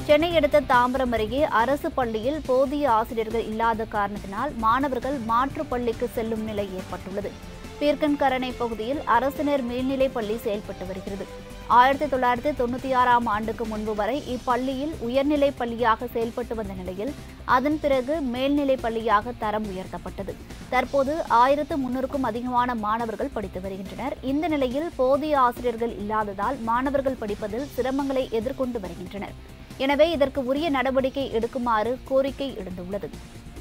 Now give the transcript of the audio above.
சென்னை அடுத்த தாம்பரம் அருகே அரசு பள்ளியில் போதிய ஆசிரியர்கள் இல்லாத காரணத்தினால் மாணவர்கள் மாற்றுப் பள்ளிக்கு செல்லும் நிலை ஏற்பட்டுள்ளது பீர்க்கன்கரணை பகுதியில் அரசினர் மேல்நிலைப் பள்ளி செயல்பட்டு வருகிறது ஆயிரத்தி தொள்ளாயிரத்தி தொண்ணூற்றி ஆறாம் ஆண்டுக்கு முன்பு வரை இப்பள்ளியில் உயர்நிலைப் பள்ளியாக செயல்பட்டு வந்த நிலையில் அதன் பிறகு மேல்நிலைப் பள்ளியாக தரம் உயர்த்தப்பட்டது தற்போது ஆயிரத்து முன்னூறுக்கும் அதிகமான மாணவர்கள் படித்து வருகின்றனர் இந்த நிலையில் போதிய ஆசிரியர்கள் இல்லாததால் மாணவர்கள் படிப்பதில் சிரமங்களை எதிர்கொண்டு வருகின்றனர் எனவே இதற்கு உரிய நடவடிக்கை எடுக்குமாறு கோரிக்கை எழுந்துள்ளது